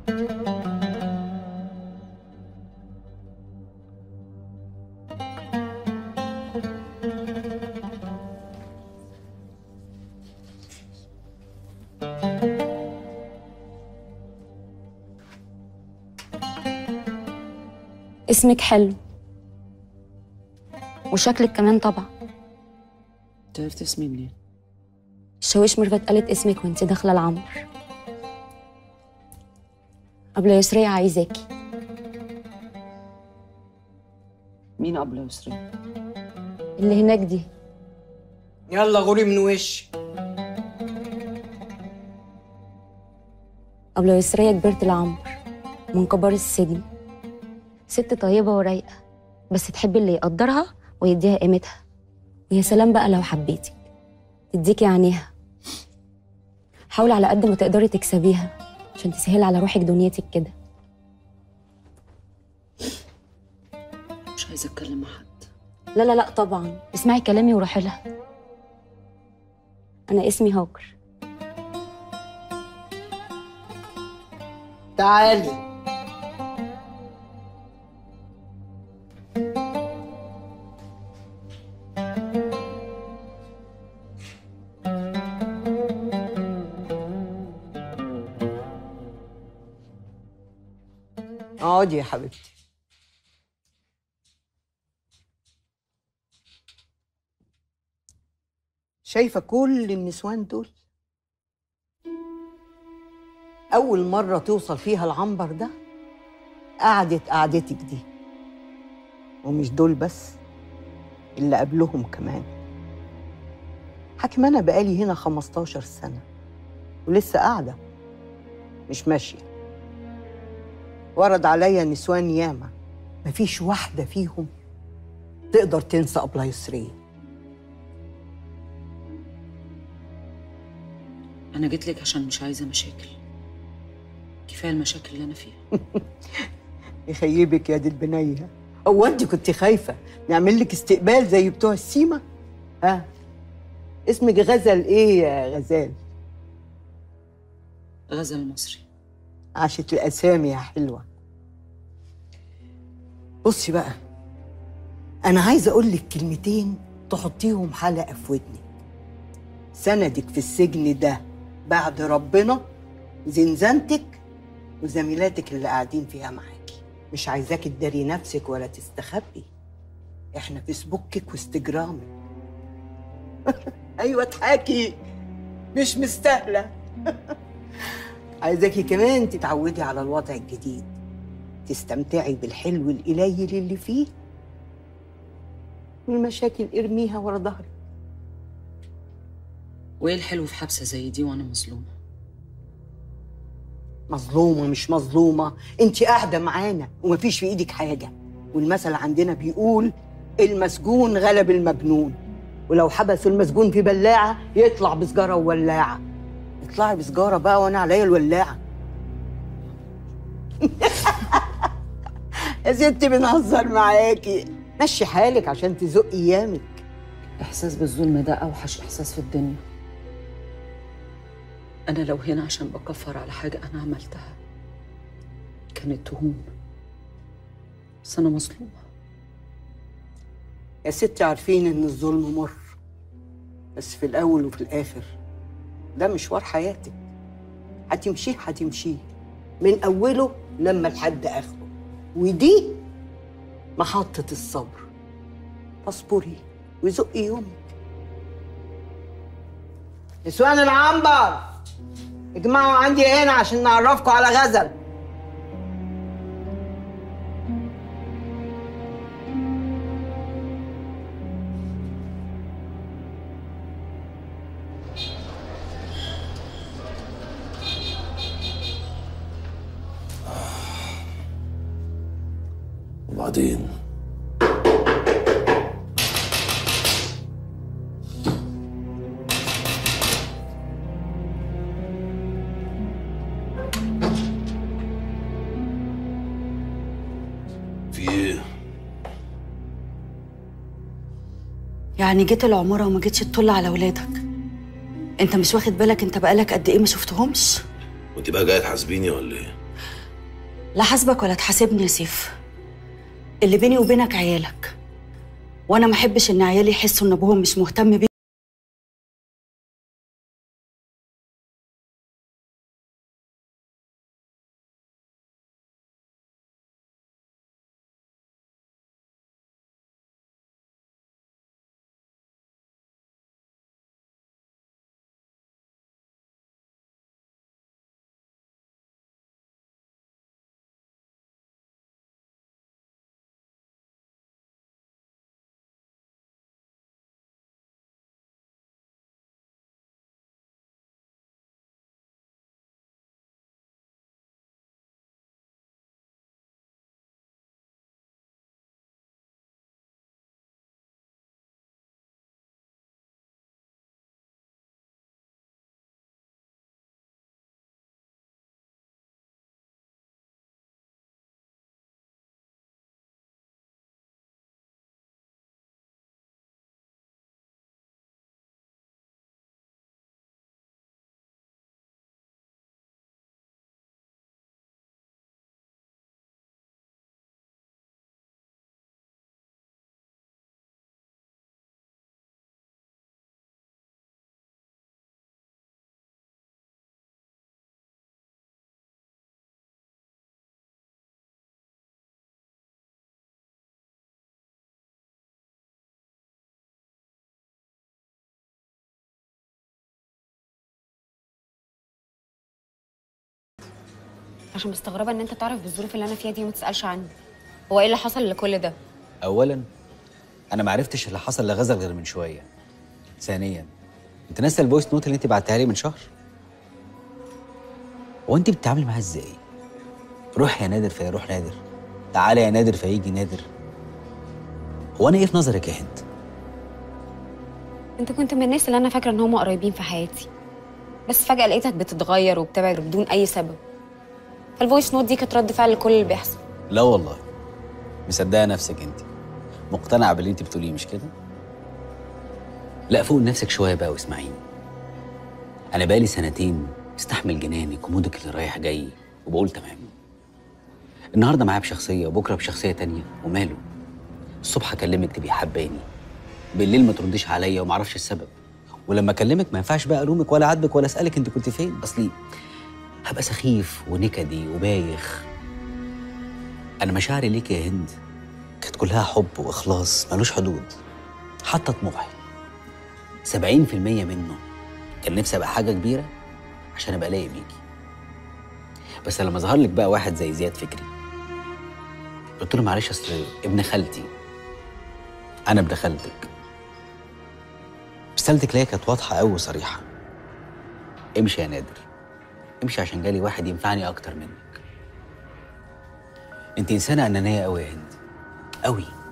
اسمك حلو وشكلك كمان طبعا انت عرفت اسمي منين؟ الشاويش ميرفت قالت اسمك وانت داخله العنبر قبل يسرية عايزاكي مين أبلة يسري؟ اللي هناك دي يلا غوري من وش قبل يسرية كبرت العنبر من كبار السجن ست طيبة ورايقة بس تحب اللي يقدرها ويديها قيمتها ويا سلام بقى لو حبيتك تديكي عينيها حاولي على قد ما تقدري تكسبيها عشان تسهلي على روحك دنيتك كده مش عايزة أتكلم مع حد لا لا لا طبعا اسمعي كلامي وروحي لها انا اسمي هاجر تعالي اقعدي يا حبيبتي شايفة كل النسوان دول أول مرة توصل فيها العنبر ده قعدت قعدتك دي ومش دول بس اللي قبلهم كمان حكم أنا بقالي هنا 15 سنة ولسه قاعدة مش ماشية ورد عليا نسوان ياما مفيش واحدة فيهم تقدر تنسى أبلة يسرية أنا جيت لك عشان مش عايزة مشاكل كفاية المشاكل اللي أنا فيها يخيبك يا دي البنية هو انت كنت خايفة نعمل لك استقبال زي بتوع السيما ها اسمك غزل ايه يا غزال غزل المصري عاشت الأسامي يا حلوة بصي بقى أنا عايزة أقول لك كلمتين تحطيهم حلقة في ودنك سندك في السجن ده بعد ربنا زنزانتك وزميلاتك اللي قاعدين فيها معاكي مش عايزاكي تداري نفسك ولا تستخبي احنا فيسبوكك واستجرامك ايوه اضحكي مش مستاهله عايزاكي كمان تتعودي على الوضع الجديد تستمتعي بالحلو القليل اللي فيه والمشاكل ارميها ورا ظهرك وإيه الحلو في حبسة زي دي وأنا مظلومة مظلومة مش مظلومة انت قاعدة معانا ومفيش في ايدك حاجة والمثل عندنا بيقول المسجون غلب المجنون ولو حبسوا المسجون في بلاعة يطلع بسجارة وولاعة اطلعي بسجارة بقى وانا عليا الولاعة يا ستي بنهزر معاكي مشي حالك عشان تزقي ايامك إحساس بالظلم ده أوحش إحساس في الدنيا أنا لو هنا عشان بكفر على حاجة أنا عملتها كانت تهون بس أنا مظلومة يا ستي عارفين ان الظلم مر بس في الاول وفي الاخر ده مشوار حياتك هتمشيه هتمشيه من اوله لما لحد اخره ودي محطة الصبر فاصبري وزقي يومك نسوان العنبر اجمعوا عندي هنا عشان نعرفكم على غزل وبعدين في ايه؟ يعني جيت العمارة وما جيتش تطل على ولادك انت مش واخد بالك انت بقالك قد ايه ما شفتهمش وانت بقى جايه تحاسبيني ولا ايه؟ لا حاسبك ولا تحاسبني يا سيف اللي بيني وبينك عيالك وانا ما احبش ان عيالي يحسوا ان ابوهم مش مهتم بيه عشان مستغربه ان انت تعرف بالظروف اللي انا فيها دي وما تسالش عني هو ايه اللي حصل لكل ده اولا انا ما عرفتش اللي حصل لغزل غير من شويه ثانيا انت ناسه الفويس نوت اللي انت بعتها لي من شهر هو انت بتتعاملي معاه ازاي روح يا نادر فيروح نادر تعالى يا نادر فيجي نادر هو انا ايه في نظرك يا هند انت كنت من الناس اللي انا فاكره ان هم قريبين في حياتي بس فجاه لقيتك بتتغير وبتبعد بدون اي سبب فالفويس نوت دي كانت رد فعل لكل اللي بيحصل لا والله مصدقه نفسك انت مقتنعه باللي انت بتقوليه مش كده لا فوق نفسك شويه بقى واسمعيني انا بقالي سنتين مستحمل جنانك ومودك اللي رايح جاي وبقول تمام النهارده معايا بشخصيه وبكره بشخصيه تانية وماله الصبح اكلمك تبقي حباني بالليل ما ترديش عليا وما اعرفش السبب ولما اكلمك ما ينفعش بقى الومك ولا عاتبك ولا اسالك انت كنت فين اصلي هبقى سخيف ونكدي وبايخ انا مشاعري ليك يا هند كانت كلها حب واخلاص ملوش حدود حتى طموحي 70% منه كان نفسي ابقى حاجه كبيره عشان ابقى لاقي بيكي بس لما ظهر لك بقى واحد زي زياد فكري قلت له معلش اصل ابن خالتي انا ابن خالتك رسالتك ليا كانت واضحه قوي وصريحه امشي يا نادر امشي عشان جالي واحد ينفعني اكتر منك انت انسانه انانيه قوي يا هند قوي